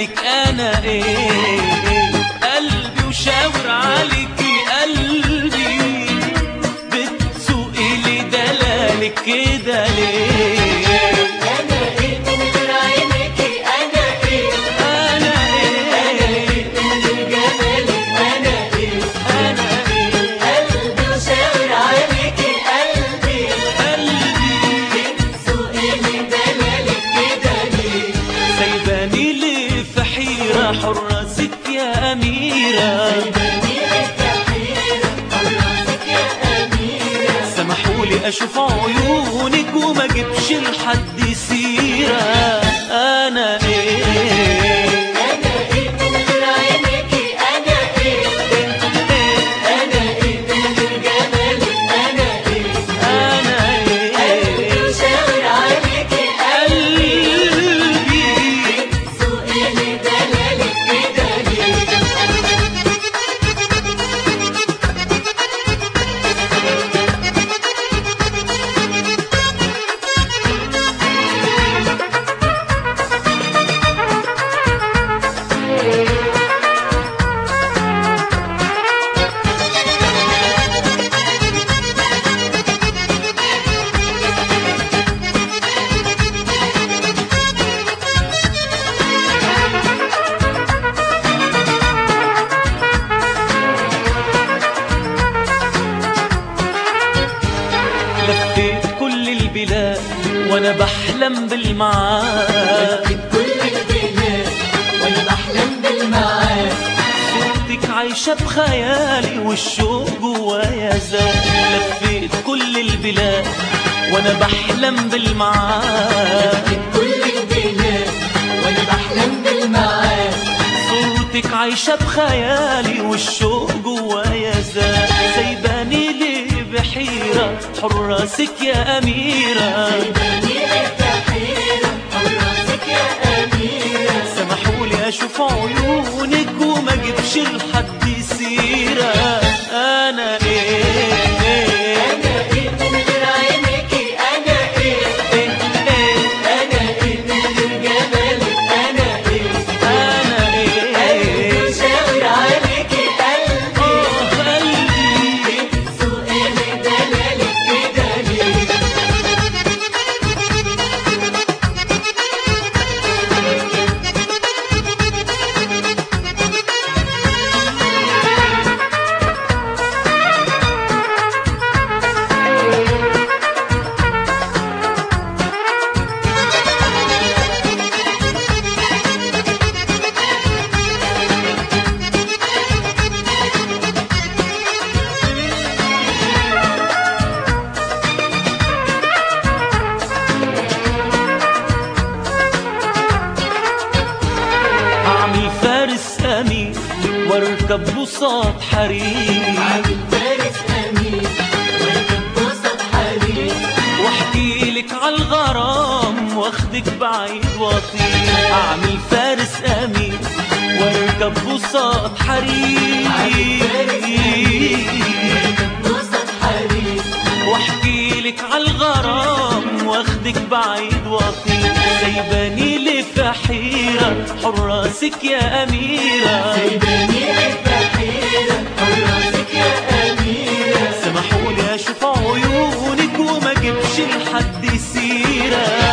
جمالك انا ايه قلبي وشاور عليكي قلبي بتسوقي لي دلالك كده ليه انا ايه من غير عينيكي انا ايه انا ايه من غير جمالك انا ايه انا ايه قلبي وشاور عليكي قلبي قلبي سوقي لي دلالك كده ليه سايباني ليه في حيرة حراسك يا أميرة جميلك يا حيرة حراسك يا أميرة سمحولي أشوف عيونك وما جبش لحد سيرة أنا إيه أنا إيه من غير عينيكي أنا إيه أنا إيه من غير جمالك أنا إيه أنا قلبي إيه وشاور عليكي قلبي سوقي لي دلالك كده ليه لفيت كل البلاد وأنا بحلم بالمعاد كل البلاد وأنا بحلم بالمعاد صورتك عايشة بخيالي والشوق جوايا زاد لفيت كل البلاد وانا بحلم بالمعاد كل البلاد وأنا بحلم بالمعاد صورتك عايشة بخيالي والشوق جوايا زاد سايباني ليه بحيرة حراسك يا أميرة جميلك يا حيرة حراسك يا أميرة سمحولي أشوف عيونك وما جبش لحد سيرة أنا إيه أنا إيه من غير عينيكي أنا إيه إيه إيه أنا إيه من غير جمالك أنا إيه أنا قلبي إيه وشاور عليكي قلبي قلبي سوقي لي دلالك كده ليه أعمل فارس أمين واركب بساط حرير عامل فارس أمين واركب وسط حرير واحكي لك على الغرام واخدك بعيد واطير أعمل فارس أمين واركب بساط حرير وسط حرير واحكي لك على الغرام واخدك بعيد واطير سايباني لي في حيرة حراسك يا أميرة جميلك يا حيرة حراسك يا أميرة سمحولي أشوف عيونك وما جبش لحد سيرة